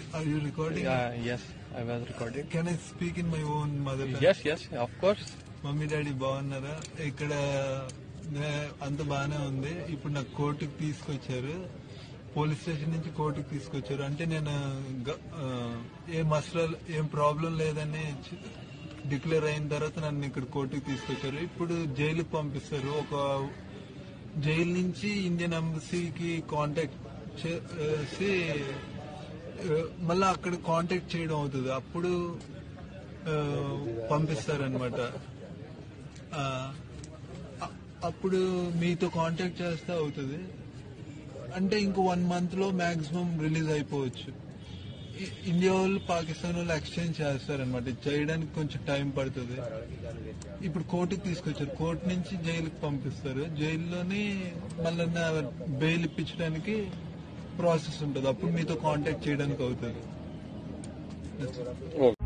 Are you recording? Yeah, yes, I was recording. Can I speak in my own mother tongue? Yes, yes, of course. Mummy daddy బాగున్నారా ఇక్కడ నే- అంత బాగానే ఉంది ఇప్పుడు నాకు కోర్టుకు తీసుకొచ్చారు పోలీస్ స్టేషన్ నుంచి కోర్టుకు తీసుకొచ్చారు అంటే నేను గ- ఆ, ఏం అసలు ఏం ప్రాబ్లం లేదని డిక్లేర్ అయిన తర్వాత నన్ను ఇక్కడ కోర్టుకు తీసుకొచ్చారు ఇప్పుడు జైలుకి పంపిస్తారు ఒక జైలు నుంచి ఇండియన్ ఎంబసీకి కాంటాక్ట్ చేసి ఆ, మళ్ళా అక్కడ కాంటాక్ట్ చేయడం అవుతుంది అప్పుడు పంపిస్తారనమాట అప్పుడు మీతో కాంటాక్ట్ చేస్తే అవుతుంది అంటే ఇంకో వన్ మంత్ లో మాక్సిమం రిలీజ్ అయిపోవచ్చు ఇ- ఇండియా వాళ్ళు పాకిస్తాన్ వాళ్ళు ఎక్స్చేంజ్ చేస్తారనమాట చేయడానికి కొంచెం టైం పడుతుంది ఇప్పుడు కోర్టుకి తీసుకొచ్చారు కోర్టు నుంచి జైలుకి పంపిస్తారు జైల్లోని మళ్ళీ బెయిల్ ఇప్పించడానికి ప్రాసెస్ ఉంటుంది అప్పుడు మీతో కాంటాక్ట్ చేయడానికి అవుతుంది